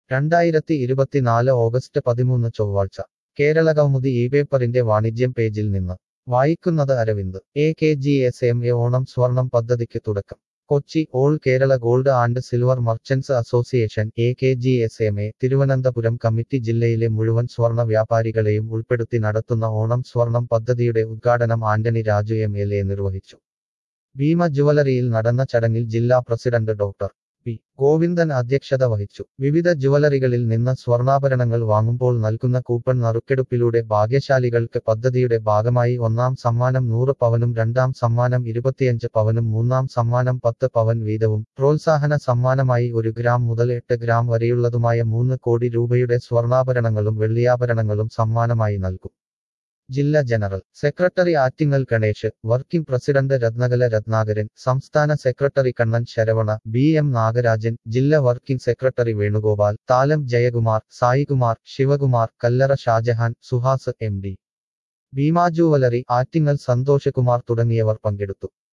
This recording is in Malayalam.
രണ്ടായിരത്തി ഇരുപത്തിനാല് ഓഗസ്റ്റ് പതിമൂന്ന് ചൊവ്വാഴ്ച കേരളകൗമുദി ഈ പേപ്പറിന്റെ വാണിജ്യം പേജിൽ നിന്ന് വായിക്കുന്നത് Aravind A K G S M A Onam സ്വർണം പദ്ധതിക്ക് തുടക്കം Kochi all Kerala gold and silver merchants association A K G S M A Thiruvananthapuram committee ജില്ലയിലെ മുഴുവൻ സ്വർണ്ണ വ്യാപാരികളെയും ഉൾപ്പെടുത്തി നടത്തുന്ന ഓണം സ്വർണം പദ്ധതിയുടെ ഉദ്ഘാടനം Antony Raju M L A നിർവഹിച്ചു ഭീമ ജുവലറിയിൽ നടന്ന ചടങ്ങിൽ ജില്ലാ പ്രസിഡന്റ് ഡോക്ടർ പി ഗോവിന്ദൻ അധ്യക്ഷത വഹിച്ചു വിവിധ ജുവലറികളിൽ നിന്ന് സ്വർണ്ണാഭരണങ്ങൾ വാങ്ങുമ്പോൾ നൽകുന്ന കൂപ്പൺ നറുക്കെടുപ്പിലൂടെ ഭാഗ്യശാലികൾക്ക് പദ്ധതിയുടെ ഭാഗമായി ഒന്നാം സമ്മാനം നൂറ് പവനും രണ്ടാം സമ്മാനം ഇരുപത്തിയഞ്ച് പവനും മൂന്നാം സമ്മാനം പത്ത് പവൻ വീതവും പ്രോത്സാഹന സമ്മാനമായി ഒരു ഗ്രാം മുതൽ എട്ട് ഗ്രാം വരെയുള്ളതുമായ മൂന്ന് കോടി രൂപയുടെ സ്വർണ്ണാഭരണങ്ങളും വെള്ളിയാഭരണങ്ങളും സമ്മാനമായി നൽകും ജില്ലാ general secretary Attingal Ganesh working president Rathnakala Rathnakaran സംസ്ഥാന secretary Kannan Saravana B M Nagarajan ജില്ലാ working secretary Venugopal Thalam Jayakumar Saikumar Sivakumar Kallara Shajahan Suhas M D Bhima jewellery Attingal Santhoshkumar തുടങ്ങിയവർ പങ്കെടുത്തു